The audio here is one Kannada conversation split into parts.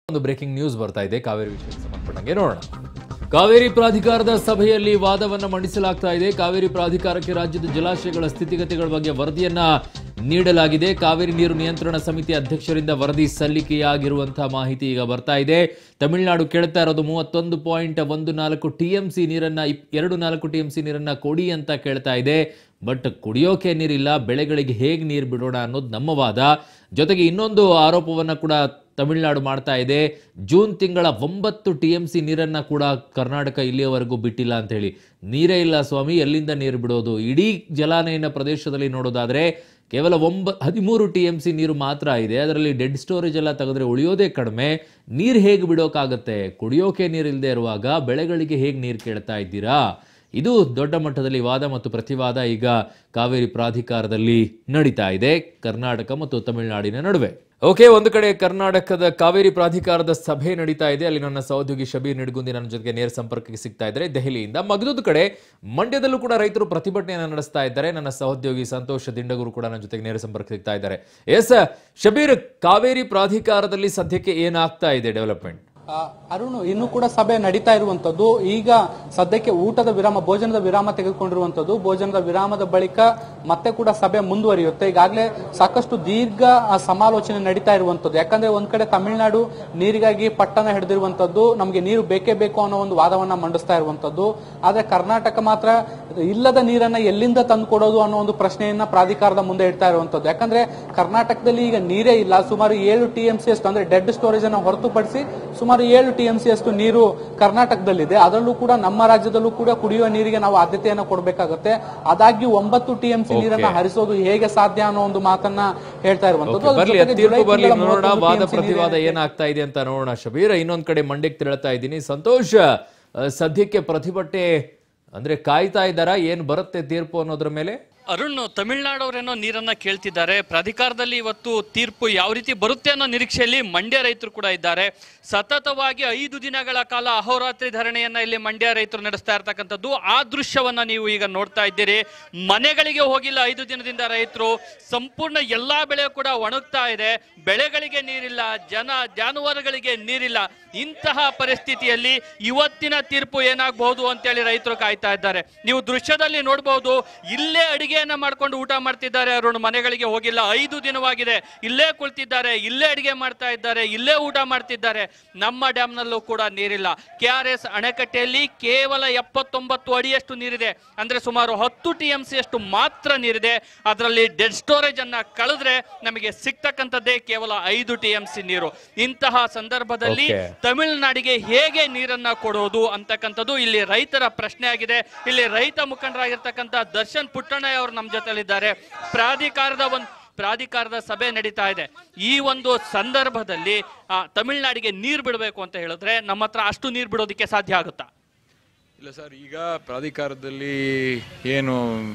ಒಂದು ಬ್ರೇಕಿಂಗ್ ನ್ಯೂಸ್ ಬರ್ತಾ ಇದೆ ಕಾವೇರಿ ವಿಷಯಕ್ಕೆ ಸಂಬಂಧಪಟ್ಟಂಗೆ ನೋಡೋಣ ಕಾವೇರಿ ಪ್ರಾಧಿಕಾರದ ಸಭೆಯಲ್ಲಿ ವಾದವನ್ನ ಮಂಡಿಸಲಾಗ್ತಾ ಇದೆ ಕಾವೇರಿ ಪ್ರಾಧಿಕಾರಕ್ಕೆ ರಾಜ್ಯದ ಜಲಾಶಯಗಳ ಸ್ಥಿತಿಗತಿಗಳ ಬಗ್ಗೆ ವರದಿಯನ್ನ ನೀಡಲಾಗಿದೆ ಕಾವೇರಿ ನೀರು ನಿಯಂತ್ರಣ ಸಮಿತಿ ಅಧ್ಯಕ್ಷರಿಂದ ವರದಿ ಸಲ್ಲಿಕೆಯಾಗಿರುವಂತಹ ಮಾಹಿತಿ ಈಗ ಬರ್ತಾ ಇದೆ ತಮಿಳುನಾಡು ಕೇಳ್ತಾ ಇರೋದು ಮೂವತ್ತೊಂದು ಪಾಯಿಂಟ್ ಒಂದು ನಾಲ್ಕು ಟಿ ಎಂ ಸಿ ನೀರನ್ನ ಇಪ್- ಎರಡು ನಾಲ್ಕು ಟಿ ಎಂ ಸಿ ನೀರನ್ನ ಕೊಡಿ ಅಂತ ಕೇಳ್ತಾ ಇದೆ ಬಟ್ ಕುಡಿಯೋಕೆ ನೀರಿಲ್ಲ ಬೆಳೆಗಳಿಗೆ ಹೇಗೆ ನೀರು ಬಿಡೋಣ ಅನ್ನೋದು ನಮ್ಮ ವಾದ ಜೊತೆಗೆ ಇನ್ನೊಂದು ಆರೋಪವನ್ನ ಕೂಡ ತಮಿಳುನಾಡು ಮಾಡ್ತಾ ಇದೆ ಜೂನ್ ತಿಂಗಳ ಒಂಬತ್ತು ಟಿ ಎಂ ಸಿ ನೀರನ್ನ ಕೂಡ ಕರ್ನಾಟಕ ಇಲ್ಲಿಯವರೆಗೂ ಬಿಟ್ಟಿಲ್ಲ ಅಂತ ಹೇಳಿ ನೀರೇ ಇಲ್ಲ ಸ್ವಾಮಿ ಎಲ್ಲಿಂದ ನೀರು ಬಿಡೋದು ಇಡೀ ಜಲಾನಯನ ಪ್ರದೇಶದಲ್ಲಿ ನೋಡೋದಾದ್ರೆ ಕೇವಲ ಒಂಬ ಹದಿಮೂರು ಟಿ ಎಂ ಸಿ ನೀರು ಮಾತ್ರ ಇದೆ ಅದರಲ್ಲಿ ಡೆಡ್ ಸ್ಟೋರೇಜ್ ಎಲ್ಲ ತೆಗೆದ್ರೆ ಉಳಿಯೋದೇ ಕಡಿಮೆ ನೀರು ಹೇಗೆ ಬಿಡೋಕ್ಕಾಗತ್ತೆ ಕುಡಿಯೋಕೆ ನೀರಿಲ್ಲದೆ ಇರುವಾಗ ಬೆಳೆಗಳಿಗೆ ಹೇಗೆ ನೀರು ಕೇಳ್ತಾ ಇದ್ದೀರಾ ಇದು ದೊಡ್ಡ ಮಟ್ಟದಲ್ಲಿ ವಾದ ಮತ್ತು ಪ್ರತಿವಾದ ಈಗ ಕಾವೇರಿ ಪ್ರಾಧಿಕಾರದಲ್ಲಿ ನಡೀತಾ ಇದೆ ಕರ್ನಾಟಕ ಮತ್ತು ತಮಿಳುನಾಡಿನ ನಡುವೆ ಓಕೆ ಒಂದು ಕಡೆ ಕರ್ನಾಟಕದ ಕಾವೇರಿ ಪ್ರಾಧಿಕಾರದ ಸಭೆ ನಡೀತಾ ಇದೆ ಅಲ್ಲಿ ನನ್ನ ಸಹೋದ್ಯೋಗಿ ಶಬೀರ್ ನಿಡ್ಗುಂದಿ ನನ್ನ ಜೊತೆಗೆ ನೇರ ಸಂಪರ್ಕಕ್ಕೆ ಸಿಗ್ತಾ ಇದ್ದಾರೆ ದೆಹಲಿಯಿಂದ ಮಗದೊಂದು ಕಡೆ ಮಂಡ್ಯದಲ್ಲೂ ಕೂಡ ರೈತರು ಪ್ರತಿಭಟನೆಯನ್ನು ನಡೆಸ್ತಾ ಇದ್ದಾರೆ ನನ್ನ ಸಹೋದ್ಯೋಗಿ ಸಂತೋಷ್ ದಿಂಡಗೂರು ಕೂಡ ನನ್ನ ಜೊತೆಗೆ ನೇರ ಸಂಪರ್ಕ ಸಿಗ್ತಾ ಇದ್ದಾರೆ ಎಸ್ ಶಬೀರ್ ಕಾವೇರಿ ಪ್ರಾಧಿಕಾರದಲ್ಲಿ ಸದ್ಯಕ್ಕೆ ಏನಾಗ್ತಾ ಇದೆ ಡೆವಲಪ್ಮೆಂಟ್ ಆ, ಅರುಣ್ ಇನ್ನು ಕೂಡ ಸಭೆ ನಡೀತಾ ಇರುವಂತದ್ದು ಈಗ ಸದ್ಯಕ್ಕೆ ಊಟದ ವಿರಾಮ ಭೋಜನದ ವಿರಾಮ ತೆಗೆದುಕೊಂಡಿರುವಂತದ್ದು ಭೋಜನದ ವಿರಾಮದ ಬಳಿಕ ಮತ್ತೆ ಕೂಡ ಸಭೆ ಮುಂದುವರಿಯುತ್ತೆ ಈಗಾಗಲೇ ಸಾಕಷ್ಟು ದೀರ್ಘ ಆ, ಸಮಾಲೋಚನೆ ನಡೀತಾ ಇರುವಂತದ್ದು ಯಾಕಂದ್ರೆ ಒಂದ್ ಕಡೆ ತಮಿಳುನಾಡು ನೀರಿಗಾಗಿ ಪಟ್ಟಣ ಹಿಡಿದಿರುವಂತದ್ದು ನಮಗೆ ನೀರು ಬೇಕೇ ಬೇಕು ಅನ್ನೋ ಒಂದು ವಾದವನ್ನ ಮಂಡಿಸ್ತಾ ಇರುವಂತದ್ದು ಆದ್ರೆ ಕರ್ನಾಟಕ ಮಾತ್ರ ಇಲ್ಲದ ನೀರನ್ನ ಎಲ್ಲಿಂದ ತಂದು ಕೊಡೋದು ಅನ್ನೋ ಒಂದು ಪ್ರಶ್ನೆಯನ್ನ ಪ್ರಾಧಿಕಾರದ ಮುಂದೆ ಇಡ್ತಾ ಇರುವಂತದ್ದು ಯಾಕಂದ್ರೆ ಕರ್ನಾಟಕದಲ್ಲಿ ಈಗ ನೀರೇ ಇಲ್ಲ ಸುಮಾರು ಏಳು ಟಿ ಎಂ ಸಿ ಅಷ್ಟು ಅಂದ್ರೆ ಡೆಡ್ ಸ್ಟೋರೇಜ್ ಅನ್ನು ಹೊರತುಪಡಿಸಿ ಸುಮಾರು ಏಳು ಟಿ ಎಂ ಸಿ ಅಷ್ಟು ನೀರು ಕರ್ನಾಟಕದಲ್ಲಿದೆ ಅದರಲ್ಲೂ ಕೂಡ ನಮ್ಮ ರಾಜ್ಯದಲ್ಲೂ ಕೂಡ ಕುಡಿಯುವ ನೀರಿಗೆ ನಾವು ಆದ್ಯತೆಯನ್ನು ಕೊಡಬೇಕಾಗುತ್ತೆ ಆದಾಗ್ಯೂ ಒಂಬತ್ತು ಟಿ ಎಂ ಸಿ ನೀರನ್ನ ಹರಿಸೋದು ಹೇಗೆ ಸಾಧ್ಯ ಅನ್ನೋ ಒಂದು ಮಾತನ್ನ ಹೇಳ್ತಾ ಇರುವಂತದ್ದು ಅದ್ರ ಬರ್ಲಿ ಜೊತೆಗೆ ತೀರ್ಪು ಜುಲೈ ಬರ್ಲಿ ತಿಂಗಳ ನೋಡೋಣ 31 ವಾದ TMC ನೀರೇ- ಪ್ರತಿವಾದ ಏನಾಗ್ತಾ ಇದೆ ಅಂತ ನೋಡೋಣ ಶಬೀರ್ ಇನ್ನೊಂದ್ ಕಡೆ ಮಂಡ್ಯಕ್ಕೆ ತೆರಳ್ತಾ ಇದ್ದೀನಿ ಸಂತೋಷ್ ಆ, ಸದ್ಯಕ್ಕೆ ಪ್ರತಿಭಟನೆ ಅಂದ್ರೆ ಕಾಯ್ತಾ ಇದ್ದಾರಾ ಏನ್ ಬರುತ್ತೆ ತೀರ್ಪು ಅನ್ನೋದ್ರ ಮೇಲೆ ಅರುಣ್ ತಮಿಳ್ನಾಡವರೇನೋ ನೀರನ್ನ ಕೇಳ್ತಿದ್ದಾರೆ ಪ್ರಾಧಿಕಾರದಲ್ಲಿ ಇವತ್ತು ತೀರ್ಪು ಯಾವ ರೀತಿ ಬರುತ್ತೆ ಅನ್ನೋ ನಿರೀಕ್ಷೆಯಲ್ಲಿ ಮಂಡ್ಯ ರೈತರು ಕೂಡ ಇದ್ದಾರೆ ಸತತವಾಗಿ ಐದು ದಿನಗಳ ಕಾಲ ಅಹೋರಾತ್ರಿ ಧರಣಿಯನ್ನ ಇಲ್ಲಿ ಮಂಡ್ಯ ರೈತರು ನಡೆಸ್ತಾ ಇರ್ತಕ್ಕಂಥದ್ದು ಆ ದೃಶ್ಯವನ್ನ ನೀವು ಈಗ ನೋಡ್ತಾ ಇದ್ದೀರಿ ಮನೆಗಳಿಗೆ ಹೋಗಿಲ್ಲ ಐದು ದಿನದಿಂದ ರೈತರು ಸಂಪೂರ್ಣ ಎಲ್ಲಾ ಬೆಳೆ ಕೂಡ ಒಣಗ್ತಾ ಇದೆ ಬೆಳೆಗಳಿಗೆ ನೀರಿಲ್ಲ ಜನ ಜಾನುವಾರುಗಳಿಗೆ ನೀರಿಲ್ಲ ಇಂತಹ ಪರಿಸ್ಥಿತಿಯಲ್ಲಿ ಇವತ್ತಿನ ತೀರ್ಪು ಏನಾಗಬಹುದು ಅಂತೇಳಿ ರೈತರು ಕಾಯ್ತಾ ಇದ್ದಾರೆ ನೀವು ದೃಶ್ಯದಲ್ಲಿ ನೋಡಬಹುದು ಇಲ್ಲೇ ಅಡಿಗೆಯನ್ನ ಮಾಡ್ಕೊಂಡು ಊಟ ಮಾಡ್ತಿದ್ದಾರೆ ಅರುಣ್ ಮನೆಗಳಿಗೆ ಹೋಗಿಲ್ಲ ಐದು ದಿನವಾಗಿದೆ ಇಲ್ಲೇ ಕುಳಿತಿದ್ದಾರೆ ಇಲ್ಲೇ ಅಡಿಗೆ ಮಾಡ್ತಾ ಇದ್ದಾರೆ ಇಲ್ಲೇ ಊಟ ಮಾಡ್ತಿದ್ದಾರೆ ನಮ್ಮ ಡ್ಯಾಮ್ನಲ್ಲೂ ಕೂಡ ನೀರಿಲ್ಲ ಕೆ ಆರ್ ಎಸ್ ಅಣೆಕಟ್ಟೆಯಲ್ಲಿ ಕೇವಲ ಎಪ್ಪತ್ತೊಂಬತ್ತು ಅಡಿಯಷ್ಟು ನೀರಿದೆ ಅಂದ್ರೆ ಸುಮಾರು ಹತ್ತು ಟಿ ಎಂ ಸಿ ಅಷ್ಟು ಮಾತ್ರ ನೀರಿದೆ ಅದರಲ್ಲಿ ಡೆಡ್ ಸ್ಟೋರೇಜ್ ಅನ್ನ ಕಳೆದ್ರೆ ನಮಗೆ ಸಿಗ್ತಕ್ಕಂಥದ್ದೇ ಕೇವಲ ಐದು ಟಿ ಎಂ ಸಿ ನೀರು ಇಂತಹ ಸಂದರ್ಭದಲ್ಲಿ Okay. ತಮಿಳುನಾಡಿಗೆ ಹೇಗೆ ನೀರನ್ನ ಕೊಡೋದು ಅಂತಕ್ಕಂಥದ್ದು ಇಲ್ಲಿ ರೈತರ ಪ್ರಶ್ನೆ ಆಗಿದೆ ಇಲ್ಲಿ ರೈತ ಮುಖಂಡರಾಗಿರ್ತಕ್ಕಂಥ ದರ್ಶನ್ ಪುಟ್ಟಣ್ಣಯ್ಯ ಅವರು ನಮ್ಮ ಜೊತೆಲಿದ್ದಾರೆ ಪ್ರಾಧಿಕಾರದ ಒಂದು ಪ್ರಾಧಿಕಾರದ ಸಭೆ ನಡೀತಾ ಇದೆ ಈ ಒಂದು ಸಂದರ್ಭದಲ್ಲಿ ಆ, ತಮಿಳ್ನಾಡಿಗೆ ನೀರು ಬಿಡಬೇಕು ಅಂತ ಹೇಳಿದ್ರೆ ನಮ್ಮ ಹತ್ರ ಅಷ್ಟು ನೀರು ಬಿಡೋದಕ್ಕೆ ಸಾಧ್ಯ ಆಗುತ್ತಾ ಇಲ್ಲ ಸರ್ ಈಗ ಪ್ರಾಧಿಕಾರದಲ್ಲಿ ಏನು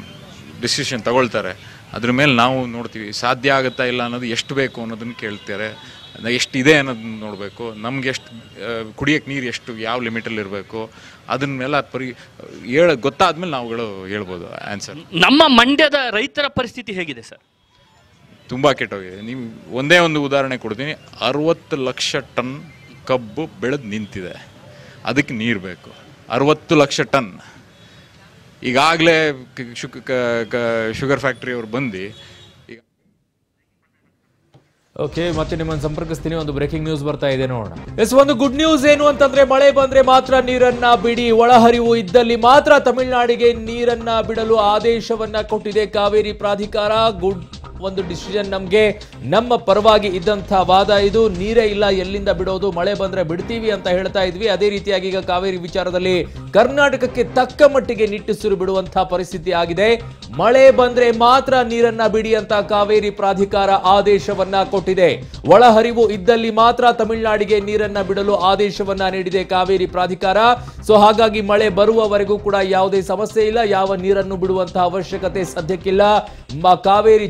ಡಿಸಿಷನ್ ತಗೊಳ್ತಾರೆ ಅದ್ರ ಮೇಲೆ ನಾವು ನೋಡ್ತೀವಿ ಸಾಧ್ಯ ಆಗುತ್ತಾ ಇಲ್ಲ ಅನ್ನೋದು ಎಷ್ಟು ಬೇಕು ಅನ್ನೋದನ್ನ ಕೇಳ್ತಾರೆ ಎಷ್ಟು ಇದೆ ಅನ್ನೋದನ್ನ ನೋಡಬೇಕು ನಮ್ಗೆ ಎಷ್ಟು ಕುಡಿಯೋಕ್ಕೆ ನೀರು ಎಷ್ಟು ಯಾವ ಲಿಮಿಟಲ್ಲಿ ಇರಬೇಕು ಅದನ್ನೆಲ್ಲ ಪರಿ ಹೇಳ ಗೊತ್ತಾದ್ಮೇಲೆ ನಾವುಗಳು ಹೇಳ್ಬೋದು ಆನ್ಸರ್ ನಮ್ಮ ಮಂಡ್ಯದ ರೈತರ ಪರಿಸ್ಥಿತಿ ಹೇಗಿದೆ ಸರ್ ತುಂಬ ಕೆಟ್ಟೋಗಿದೆ ನೀವು ಒಂದೇ ಒಂದು ಉದಾಹರಣೆ ಕೊಡ್ತೀನಿ ಅರವತ್ತು ಲಕ್ಷ ಟನ್ ಕಬ್ಬು ಬೆಳೆದು ನಿಂತಿದೆ ಅದಕ್ಕೆ ನೀರು ಬೇಕು ಅರವತ್ತು ಲಕ್ಷ ಟನ್ ಈಗಾಗಲೇ ಶುಗರ್ ಫ್ಯಾಕ್ಟ್ರಿ ಅವ್ರು ಬಂದು ಈಗ ಓಕೆ ಮತ್ತೆ ನಿಮ್ಮನ್ನು ಸಂಪರ್ಕಿಸ್ತೀನಿ ಒಂದು ಬ್ರೇಕಿಂಗ್ ನ್ಯೂಸ್ ಬರ್ತಾ ಇದೆ ನೋಡೋಣ ಎಸ್ ಒಂದು ಗುಡ್ ನ್ಯೂಸ್ ಏನು ಅಂತಂದ್ರೆ ಮಳೆ ಬಂದ್ರೆ ಮಾತ್ರ ನೀರನ್ನ ಬಿಡಿ ಒಳಹರಿವು ಇದ್ದಲ್ಲಿ ಮಾತ್ರ ತಮಿಳುನಾಡಿಗೆ ನೀರನ್ನ ಬಿಡಲು ಆದೇಶವನ್ನ ಕೊಟ್ಟಿದೆ ಕಾವೇರಿ ಪ್ರಾಧಿಕಾರ ಗುಡ್ ಒಂದು ಡಿಸಿಷನ್ ನಮ್ಗೆ ನಮ್ಮ ಪರವಾಗಿ ಇದ್ದಂಥ ವಾದ ಇದು ನೀರೇ ಇಲ್ಲ ಎಲ್ಲಿಂದ ಬಿಡೋದು ಮಳೆ ಬಂದ್ರೆ ಬಿಡ್ತೀವಿ ಅಂತ ಹೇಳ್ತಾ ಇದ್ವಿ ಅದೇ ರೀತಿಯಾಗಿ ಈಗ ಕಾವೇರಿ ವಿಚಾರದಲ್ಲಿ ಕರ್ನಾಟಕಕ್ಕೆ ತಕ್ಕ ಮಟ್ಟಿಗೆ ನಿಟ್ಟುಸಿರು ಬಿಡುವಂತಹ ಪರಿಸ್ಥಿತಿ ಆಗಿದೆ ಮಳೆ ಬಂದ್ರೆ ಮಾತ್ರ ನೀರನ್ನ ಬಿಡಿ ಅಂತ ಕಾವೇರಿ ಪ್ರಾಧಿಕಾರ ಆದೇಶವನ್ನ ಕೊಟ್ಟಿದೆ ಒಳಹರಿವು ಇದ್ದಲ್ಲಿ ಮಾತ್ರ ತಮಿಳುನಾಡಿಗೆ ನೀರನ್ನ ಬಿಡಲು ಆದೇಶವನ್ನ ನೀಡಿದೆ ಕಾವೇರಿ ಪ್ರಾಧಿಕಾರ ಸೊ ಹಾಗಾಗಿ ಮಳೆ ಬರುವವರೆಗೂ ಕೂಡ ಯಾವುದೇ ಸಮಸ್ಯೆ ಇಲ್ಲ ಯಾವ ನೀರನ್ನು ಬಿಡುವಂತಹ ಅವಶ್ಯಕತೆ ಸದ್ಯಕ್ಕಿಲ್ಲ ಮ- ಕಾವೇರಿ ಜಲಾನಯನ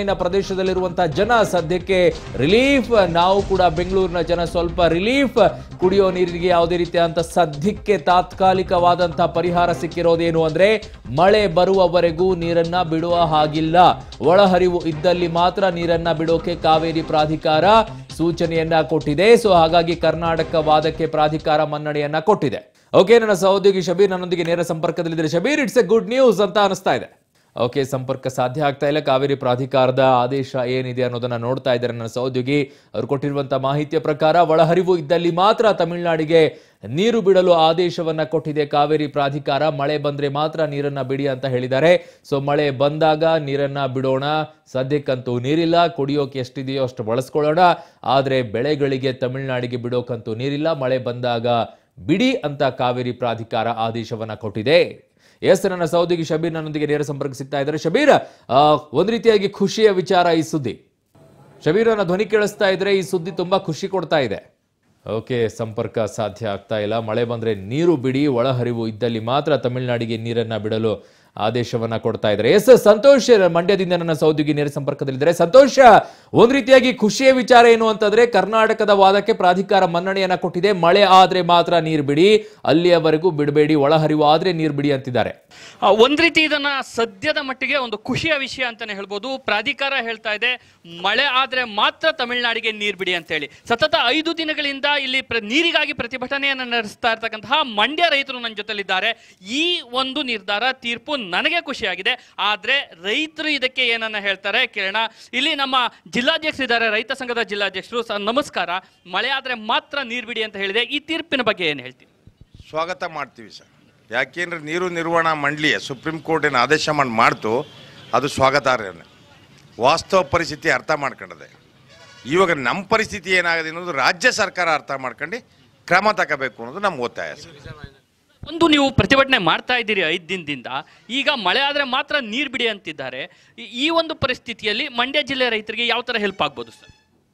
ಒಳನಾಡಿನ ಪ್ರದೇಶದಲ್ಲಿರುವಂತಹ ಜನ ಸದ್ಯಕ್ಕೆ ರಿಲೀಫ್ ನಾವು ಕೂಡ ಬೆಂಗಳೂರಿನ ಜನ ಸ್ವಲ್ಪ ರಿಲೀಫ್ ಕುಡಿಯೋ ನೀರಿಗೆ ಯಾವುದೇ ರೀತಿಯಾದಂತ ಸದ್ಯಕ್ಕೆ ತಾತ್ಕಾಲಿಕವಾದಂತಹ ಪರಿಹಾರ ಸಿಕ್ಕಿರೋದೇನು ಅಂದ್ರೆ ಮಳೆ ಬರುವವರೆಗೂ ನೀರನ್ನ ಬಿಡುವ ಹಾಗಿಲ್ಲ ಒಳಹರಿವು ಇದ್ದಲ್ಲಿ ಮಾತ್ರ ನೀರನ್ನ ಬಿಡೋಕೆ ಕಾವೇರಿ ಪ್ರಾಧಿಕಾರ ಸೂಚನೆಯನ್ನ ಕೊಟ್ಟಿದೆ ಸೊ ಹಾಗಾಗಿ ಕರ್ನಾಟಕ ವಾದಕ್ಕೆ ಪ್ರಾಧಿಕಾರ ಮನ್ನಣೆಯನ್ನ ಕೊಟ್ಟಿದೆ ಓಕೆ ನನ್ನ ಸಹೋದ್ಯೋಗಿ ಶಬೀರ್ ನನ್ನೊಂದಿಗೆ ನೇರ ಸಂಪರ್ಕದಲ್ಲಿದ್ದಾರೆ Shabeer it's a good news ಅಂತ ಅನಿಸ್ತಾ ಇದೆ ಓಕೆ ಸಂಪರ್ಕ ಸಾಧ್ಯ ಆಗ್ತಾ ಇಲ್ಲ ಕಾವೇರಿ ಪ್ರಾಧಿಕಾರದ ಆದೇಶ ಏನಿದೆ ಅನ್ನೋದನ್ನ ನೋಡ್ತಾ ಇದ್ದಾರೆ ನನ್ನ ಸಹೋದ್ಯೋಗಿ ಅವ್ರು ಕೊಟ್ಟಿರುವಂತಹ ಮಾಹಿತಿಯ ಪ್ರಕಾರ ಒಳಹರಿವು ಇದ್ದಲ್ಲಿ ಮಾತ್ರ ತಮಿಳುನಾಡಿಗೆ ನೀರು ಬಿಡಲು ಆದೇಶವನ್ನ ಕೊಟ್ಟಿದೆ ಕಾವೇರಿ ಪ್ರಾಧಿಕಾರ ಮಳೆ ಬಂದ್ರೆ ಮಾತ್ರ ನೀರನ್ನ ಬಿಡಿ ಅಂತ ಹೇಳಿದ್ದಾರೆ ಸೊ ಮಳೆ ಬಂದಾಗ ನೀರನ್ನ ಬಿಡೋಣ ಸದ್ಯಕ್ಕಂತೂ ನೀರಿಲ್ಲ ಕುಡಿಯೋಕೆ ಎಷ್ಟಿದೆಯೋ ಅಷ್ಟು ಬಳಸ್ಕೊಳ್ಳೋಣ ಆದ್ರೆ ಬೆಳೆಗಳಿಗೆ ತಮಿಳುನಾಡಿಗೆ ಬಿಡೋಕಂತೂ ನೀರಿಲ್ಲ ಮಳೆ ಬಂದಾಗ ಬಿಡಿ ಅಂತ ಕಾವೇರಿ ಪ್ರಾಧಿಕಾರ ಆದೇಶವನ್ನ ಕೊಟ್ಟಿದೆ ಎಸ್ ನನ್ನ ಸಹೋದ್ಯೋಗಿ ಶಬೀರ್ ನನ್ನೊಂದಿಗೆ ನೇರ ಸಂಪರ್ಕ ಸಿಗ್ತಾ ಇದ್ದಾರೆ ಶಬೀರ್ ಆ, ಒಂದ್ ರೀತಿಯಾಗಿ ಖುಷಿಯ ವಿಚಾರ ಈ ಸುದ್ದಿ ಶಬೀರ್ ನನ್ನ ಧ್ವನಿ ಕೇಳಿಸ್ತಾ ಇದ್ರೆ ಈ ಸುದ್ದಿ ತುಂಬಾ ಖುಷಿ ಕೊಡ್ತಾ ಇದೆ ಓಕೆ ಸಂಪರ್ಕ ಸಾಧ್ಯ ಆಗ್ತಾ ಇಲ್ಲ ಮಳೆ ಬಂದ್ರೆ ನೀರು ಬಿಡಿ ಒಳಹರಿವು ಇದ್ದಲ್ಲಿ ಮಾತ್ರ ತಮಿಳುನಾಡಿಗೆ ನೀರನ್ನ ಬಿಡಲು ಆದೇಶವನ್ನ ಕೊಡ್ತಾ ಇದ್ದಾರೆ ಎಸ್ ಸಂತೋಷ್ ಮಂಡ್ಯದಿಂದ ನನ್ನ ಸಹೋದ್ಯೋಗಿ ನೇರ ಸಂಪರ್ಕದಲ್ಲಿದ್ದಾರೆ ಸಂತೋಷ ಒಂದ್ ರೀತಿಯಾಗಿ ಖುಷಿಯ ವಿಚಾರ ಏನು ಅಂತಂದ್ರೆ ಕರ್ನಾಟಕದ ವಾದಕ್ಕೆ ಪ್ರಾಧಿಕಾರ ಮನ್ನಣೆಯನ್ನ ಕೊಟ್ಟಿದೆ ಮಳೆ ಆದ್ರೆ ಮಾತ್ರ ನೀರು ಬಿಡಿ ಅಲ್ಲಿಯವರೆಗೂ ಬಿಡಬೇಡಿ ಒಳಹರಿವು ಆದ್ರೆ ನೀರು ಬಿಡಿ ಅಂತಿದ್ದಾರೆ ಆ, ಒಂದ್ ರೀತಿ ಇದನ್ನ ಸದ್ಯದ ಮಟ್ಟಿಗೆ ಒಂದು ಖುಷಿಯ ವಿಷಯ ಅಂತಾನೆ ಹೇಳ್ಬೋದು ಪ್ರಾಧಿಕಾರ ಹೇಳ್ತಾ ಇದೆ ಮಳೆ ಆದ್ರೆ ಮಾತ್ರ ತಮಿಳುನಾಡಿಗೆ ನೀರ್ ಬಿಡಿ ಅಂತ ಹೇಳಿ ಸತತ ಐದು ದಿನಗಳಿಂದ ಇಲ್ಲಿ ಪ್ರ- ನೀರಿಗಾಗಿ ಪ್ರತಿಭಟನೆಯನ್ನ ನಡೆಸ್ತಾ ಇರ್ತಕ್ಕಂತಹ ಮಂಡ್ಯ ರೈತರು ನನ್ನ ಜೊತೆಲಿದ್ದಾರೆ ಈ ಒಂದು ನಿರ್ಧಾರ ತೀರ್ಪು ನನಗೆ ಖುಷಿಯಾಗಿದೆ ಆದ್ರೆ ರೈತರು ಇದಕ್ಕೆ ಏನನ್ನ ಹೇಳ್ತಾರೆ ಕೇಳೋಣ ಇಲ್ಲಿ ನಮ್ಮ ಜಿಲ್ಲಾಧ್ಯಕ್ಷರಿದ್ದಾರೆ ರೈತ ಸಂಘದ ಜಿಲ್ಲಾಧ್ಯಕ್ಷರು ಸರ್ ನಮಸ್ಕಾರ ಮಳೆ ಆದ್ರೆ ಮಾತ್ರ ನೀರ್ ಬಿಡಿ ಅಂತ ಹೇಳಿದೆ ಈ ತೀರ್ಪಿನ ಬಗ್ಗೆ ಏನ್ ಹೇಳ್ತೀವಿ ಸ್ವಾಗತ ಮಾಡ್ತೀವಿ ಸರ್ ಯಾಕೆಂದ್ರೆ ನೀರು ನಿರ್ವಹಣಾ ಮಂಡಳಿ ಸುಪ್ರೀಂ ಕೋರ್ಟಿನ ಆದೇಶ ಮಾಡಿ ಮಾಡ್ತು ಅದು ಸ್ವಾಗತಾರ್ಹನೆ ವಾಸ್ತವ ಪರಿಸ್ಥಿತಿ ಅರ್ಥ ಮಾಡ್ಕೊಂಡಿದೆ ಇವಾಗ ನಮ್ಮ ಪರಿಸ್ಥಿತಿ ಏನಾಗಿದೆ ಅನ್ನೋದು ರಾಜ್ಯ ಸರ್ಕಾರ ಅರ್ಥ ಮಾಡ್ಕೊಂಡು ಕ್ರಮ ತಗೋಬೇಕು ಅನ್ನೋದು ನಮ್ಮ ಒತ್ತಾಯ ಸರ್ ಒಂದು ನೀವು ಪ್ರತಿಭಟನೆ ಮಾಡ್ತಾ ಇದ್ದೀರಿ ಐದು ದಿನದಿಂದ ಈಗ ಮಳೆ ಆದ್ರೆ ಮಾತ್ರ ನೀರು ಬಿಡಿ ಅಂತಿದ್ದಾರೆ ಈ- ಈ ಒಂದು ಪರಿಸ್ಥಿತಿಯಲ್ಲಿ ಮಂಡ್ಯ ಜಿಲ್ಲೆ ರೈತರಿಗೆ ಯಾವ ತರ ಹೆಲ್ಪ್ ಆಗ್ಬೋದು ಸರ್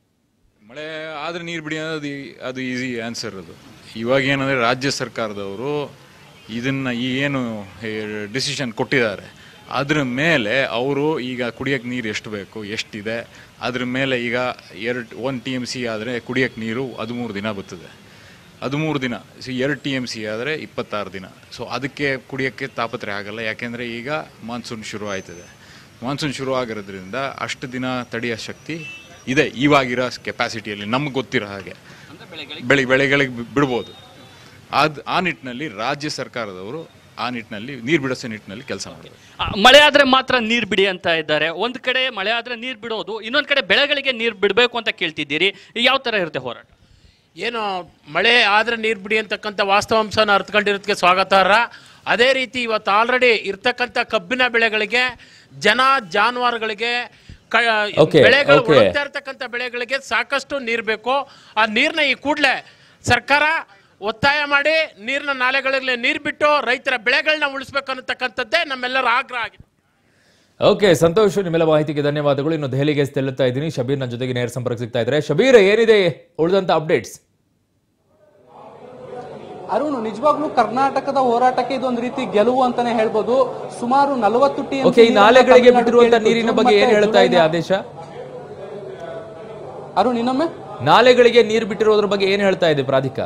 ಮಳೆ ಆದರೆ ನೀರು ಬಿಡಿ ಅನ್ನೋದು ಈ- ಅದು ಈಸಿ ಆನ್ಸರ್ ಅದು ಇವಾಗ ಏನಂದರೆ ರಾಜ್ಯ ಸರ್ಕಾರದವರು ಇದನ್ನು ಈ ಏನು ಡಿಸಿಷನ್ ಕೊಟ್ಟಿದ್ದಾರೆ ಅದ್ರ ಮೇಲೆ ಅವರು ಈಗ ಕುಡಿಯೋಕ್ಕೆ ನೀರು ಎಷ್ಟು ಬೇಕು ಎಷ್ಟಿದೆ ಅದ್ರ ಮೇಲೆ ಈಗ ಎರಡು ಒನ್ ಟಿ ಎಮ್ ಸಿ ಆದರೆ ಕುಡಿಯೋಕ್ಕೆ ನೀರು ಹದಿಮೂರು ದಿನ ಬರ್ತದೆ ಹದಿಮೂರು ದಿನ ಸೊ ಎರಡು ಟಿ ಎಮ್ ಸಿ ಆದರೆ ಇಪ್ಪತ್ತಾರು ದಿನ ಸೊ ಅದಕ್ಕೆ ಕುಡಿಯೋಕ್ಕೆ ತಾಪತ್ರೆ ಆಗಲ್ಲ ಯಾಕೆಂದರೆ ಈಗ ಮಾನ್ಸೂನ್ ಶುರು ಆಯ್ತದೆ ಮಾನ್ಸೂನ್ ಶುರು ಆಗಿರೋದ್ರಿಂದ ಅಷ್ಟು ದಿನ ತಡೆಯೋ ಶಕ್ತಿ ಇದೆ ಇವಾಗಿರೋ ಕೆಪಾಸಿಟಿಯಲ್ಲಿ ನಮ್ಗೆ ಗೊತ್ತಿರೋ ಹಾಗೆ ಬೆಳೆ ಬೆಳೆಗಳಿಗೆ ಬಿ- ಬಿಡ್ಬೋದು ಅದು ಆ ನಿಟ್ಟಿನಲ್ಲಿ ರಾಜ್ಯ ಸರ್ಕಾರದವರು ಆ ನಿಟ್ಟಿನಲ್ಲಿ ನೀರು ಬಿಡಿಸೋ ನಿಟ್ಟಿನಲ್ಲಿ ಕೆಲಸ ಮಾಡಬೇಕು ಆ, ಮಳೆ ಆದ್ರೆ ಮಾತ್ರ ನೀರು ಬಿಡಿ ಅಂತ ಇದ್ದಾರೆ ಒಂದ್ ಕಡೆ ಮಳೆ ಆದ್ರೆ ನೀರು ಬಿಡೋದು ಇನ್ನೊಂದ್ ಕಡೆ ಬೆಳೆಗಳಿಗೆ ನೀರು ಬಿಡಬೇಕು ಅಂತ ಕೇಳ್ತಿದ್ದೀರಿ ಯಾವ ತರ ಇರುತ್ತೆ ಹೋರಾಟ ಏನು ಮಳೆ ಆದ್ರೆ ನೀರು ಬಿಡಿ ಅಂತಕ್ಕಂಥ ವಾಸ್ತವಾಂಶನ ಅರ್ಥಕೊಂಡಿರೋದಕ್ಕೆ ಸ್ವಾಗತಾರ್ಹ ಅದೇ ರೀತಿ ಇವತ್ತು ಆಲ್ರೆಡಿ ಇರ್ತಕ್ಕಂಥ ಕಬ್ಬಿನ ಬೆಳೆಗಳಿಗೆ ಜನ ಜಾನುವಾರುಗಳಿಗೆ ಕ- Okay, ಬೆಳೆಗಳು okay. ಒಣಗ್ತಾ ಇರ್ತಕ್ಕಂಥ ಬೆಳೆಗಳಿಗೆ ಸಾಕಷ್ಟು ನೀರು ಬೇಕು ಆ ನೀರನ್ನ ಈ ಕೂಡಲೇ ಸರ್ಕಾರ ಒತ್ತಾಯ ಮಾಡಿ ನೀರಿನ ನಾಲೆಗಳಲ್ಲಿ ನೀರು ಬಿಟ್ಟು ರೈತರ ಬೆಳೆಗಳನ್ನ ಉಳಿಸ್ಬೇಕು ಅನ್ನತಕ್ಕಂಥದ್ದೇ ನಮ್ಮೆಲ್ಲರ ಆಗ್ರಹ ಆಗಿದೆ ಓಕೆ ಸಂತೋಷ್ ನಿಮ್ಮೆಲ್ಲ ಮಾಹಿತಿಗೆ ಧನ್ಯವಾದಗಳು ಇನ್ನು ದೆಹಲಿಗೆ ತೆರಳುತ್ತಾ ಇದ್ದೀನಿ ಶಬೀರ್ ನನ್ನ ಜೊತೆಗೆ ನೇರ ಸಂಪರ್ಕ ಸಿಗ್ತಾ ಇದ್ದಾರೆ ಶಬೀರ್ ಏನಿದೆ ಉಳಿದಂತ ಅಪ್ಡೇಟ್ಸ್ ಅರುಣ್ ನಿಜವಾಗ್ಲೂ ಕರ್ನಾಟಕದ ಹೋರಾಟಕ್ಕೆ ಇದೊಂದು ರೀತಿ ಗೆಲುವು ಅಂತಾನೆ ಹೇಳ್ಬೋದು ಸುಮಾರು ನಲವತ್ತು ಟಿ ಓಕೆ ಈ ನಾಲೆಗಳಿಗೆ ಬಿಟ್ಟಿರುವಂತ ನೀರಿನ ಬಗ್ಗೆ ಏನ್ ಹೇಳ್ತಾ ಇದೆ ಆದೇಶ ಅರುಣ್ ಇನ್ನೊಮ್ಮೆ ನಾಲೆಗಳಿಗೆ ನೀರು ಬಿಟ್ಟಿರೋದ್ರ ಬಗ್ಗೆ ಏನ್ ಹೇಳ್ತಾ ಇದೆ ಪ್ರಾಧಿಕಾರ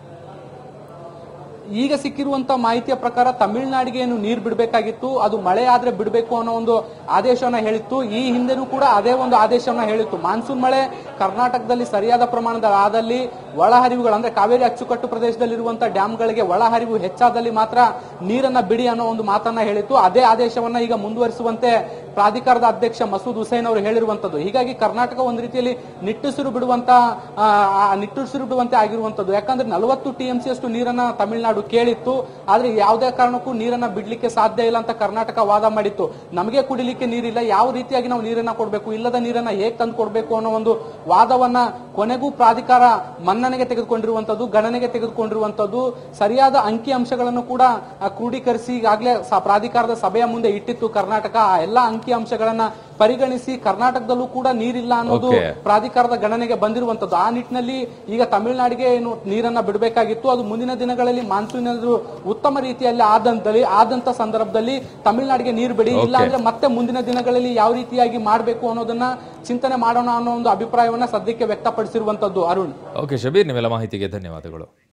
ಈಗ ಸಿಕ್ಕಿರುವಂತ ಮಾಹಿತಿಯ ಪ್ರಕಾರ ತಮಿಳುನಾಡಿಗೆ ಏನು ನೀರು ಬಿಡಬೇಕಾಗಿತ್ತು ಅದು ಮಳೆ ಆದ್ರೆ ಬಿಡಬೇಕು ಅನ್ನೋ ಒಂದು ಆದೇಶವನ್ನ ಹೇಳಿತ್ತು ಈ ಹಿಂದೆನೂ ಕೂಡ ಅದೇ ಒಂದು ಆದೇಶವನ್ನ ಹೇಳಿತ್ತು ಮಾನ್ಸೂನ್ ಮಳೆ ಕರ್ನಾಟಕದಲ್ಲಿ ಸರಿಯಾದ ಪ್ರಮಾಣದ ಆದಲ್ಲಿ ಒಳಹರಿವುಗಳು ಅಂದ್ರೆ ಕಾವೇರಿ ಅಚ್ಚುಕಟ್ಟು ಪ್ರದೇಶದಲ್ಲಿರುವಂತಹ ಡ್ಯಾಂಗಳಿಗೆ ಒಳಹರಿವು ಹೆಚ್ಚಾದಲ್ಲಿ ಮಾತ್ರ ನೀರನ್ನ ಬಿಡಿ ಅನ್ನೋ ಒಂದು ಮಾತನ್ನ ಹೇಳಿತ್ತು ಅದೇ ಆದೇಶವನ್ನ ಈಗ ಮುಂದುವರಿಸುವಂತೆ ಪ್ರಾಧಿಕಾರದ ಅಧ್ಯಕ್ಷ ಮಸೂದ್ ಹುಸೇನ್ ಅವರು ಹೇಳಿರುವಂತದ್ದು ಹೀಗಾಗಿ ಕರ್ನಾಟಕ ಒಂದು ರೀತಿಯಲ್ಲಿ ನಿಟ್ಟುಸಿರು ಬಿಡುವಂತ ಆ, ಆ ನಿಟ್ಟುಸಿರು ಬಿಡುವಂತೆ ಆಗಿರುವಂತದ್ದು ಯಾಕಂದ್ರೆ ನಲವತ್ತು ಟಿಎಂಸಿ ಅಷ್ಟು ನೀರನ್ನ ತಮಿಳುನಾಡು ಕೇಳಿತ್ತು ಆದ್ರೆ ಯಾವುದೇ ಕಾರಣಕ್ಕೂ ನೀರನ್ನ ಬಿಡ್ಲಿಕ್ಕೆ ಸಾಧ್ಯ ಇಲ್ಲ ಅಂತ ಕರ್ನಾಟಕ ವಾದ ಮಾಡಿತ್ತು ನಮಗೆ ಕುಡಿಲಿಕ್ಕೆ ನೀರಿಲ್ಲ ಯಾವ ರೀತಿಯಾಗಿ ನಾವು ನೀರನ್ನ ಕೊಡಬೇಕು ಇಲ್ಲದ ನೀರನ್ನ ಹೇಗ್ ತಂದು ಕೊಡಬೇಕು ಅನ್ನೋ ಒಂದು ವಾದವನ್ನ ಕೊನೆಗೂ ಪ್ರಾಧಿಕಾರ ಮನ್ನಣೆಗೆ ತೆಗೆದುಕೊಂಡಿರುವಂತದ್ದು ಗಣನೆಗೆ ತೆಗೆದುಕೊಂಡಿರುವಂತದ್ದು ಸರಿಯಾದ ಅಂಕಿ ಅಂಶಗಳನ್ನು ಕೂಡ ಆ, ಕ್ರೋಢೀಕರಿಸಿ ಈಗಾಗಲೇ ಸ- ಪ್ರಾಧಿಕಾರದ ಸಭೆಯ ಮುಂದೆ ಇಟ್ಟಿತ್ತು ಕರ್ನಾಟಕ ಆ ಎಲ್ಲಾ ಅಂಕಿ ಅಂಶಗಳನ್ನ ಪರಿಗಣಿಸಿ ಕರ್ನಾಟಕದಲ್ಲೂ ಕೂಡ ನೀರಿಲ್ಲ ಅನ್ನೋದು Okay. ಪ್ರಾಧಿಕಾರದ ಗಣನೆಗೆ ಬಂದಿರುವಂತದ್ದು ಆ ನಿಟ್ಟಿನಲ್ಲಿ ಈಗ ತಮಿಳುನಾಡಿಗೆ ಏನು ನೀರನ್ನ ಬಿಡಬೇಕಾಗಿತ್ತು ಅದು ಮುಂದಿನ ದಿನಗಳಲ್ಲಿ ಮಾನ್ಸೂನ್ ಏನಾದ್ರು ಉತ್ತಮ ರೀತಿಯಲ್ಲಿ ಆದಂತಲ್ಲಿ ಆದಂತ ಸಂದರ್ಭದಲ್ಲಿ ತಮಿಳುನಾಡಿಗೆ ನೀರು ಬಿಡಿ ಇಲ್ಲ Okay. ಅಂದ್ರೆ ಮತ್ತೆ ಮುಂದಿನ ದಿನಗಳಲ್ಲಿ ಯಾವ ರೀತಿಯಾಗಿ ಮಾಡಬೇಕು ಅನ್ನೋದನ್ನ ಚಿಂತನೆ ಮಾಡೋಣ ಅನ್ನೋ ಒಂದು ಅಭಿಪ್ರಾಯವನ್ನ ಸದ್ಯಕ್ಕೆ ವ್ಯಕ್ತಪಡಿಸಿರುವಂತದ್ದು ಅರುಣ್ ಓಕೆ ಶಬೀರ್ ನಿಮ್ಮೆಲ್ಲ ಮಾಹಿತಿಗೆ ಧನ್ಯವಾದಗಳು